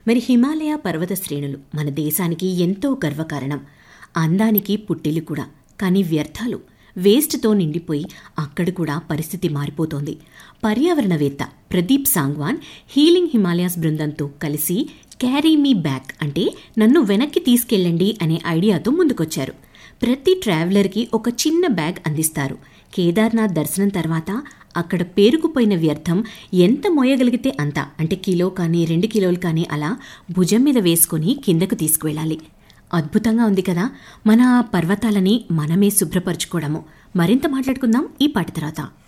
మరి హిమాలయ పర్వత శ్రేణులు మన దేశానికి ఎంతో గర్వకారణం అందానికి పుట్టిల్లు కూడా కానీ వ్యర్థాలు వేస్ట్తో నిండిపోయి అక్కడ కూడా పరిస్థితి మారిపోతోంది పర్యావరణవేత్త ప్రదీప్ సాంగ్వాన్ హీలింగ్ హిమాలయాస్ బృందంతో కలిసి క్యారీ మీ బ్యాక్ అంటే నన్ను వెనక్కి తీసుకెళ్ళండి అనే ఐడియాతో ముందుకొచ్చారు ప్రతి ట్రావెలర్కి ఒక చిన్న బ్యాగ్ అందిస్తారు కేదార్నాథ్ దర్శనం తర్వాత అక్కడ పేరుకుపోయిన వ్యర్థం ఎంత మోయగలిగితే అంత అంటే కిలో కానీ రెండు కిలోలు కానీ అలా భుజం మీద వేసుకొని కిందకు తీసుకువెళ్ళాలి అద్భుతంగా ఉంది కదా మన పర్వతాలని మనమే శుభ్రపరచుకోవడము మరింత మాట్లాడుకుందాం ఈ పాట తర్వాత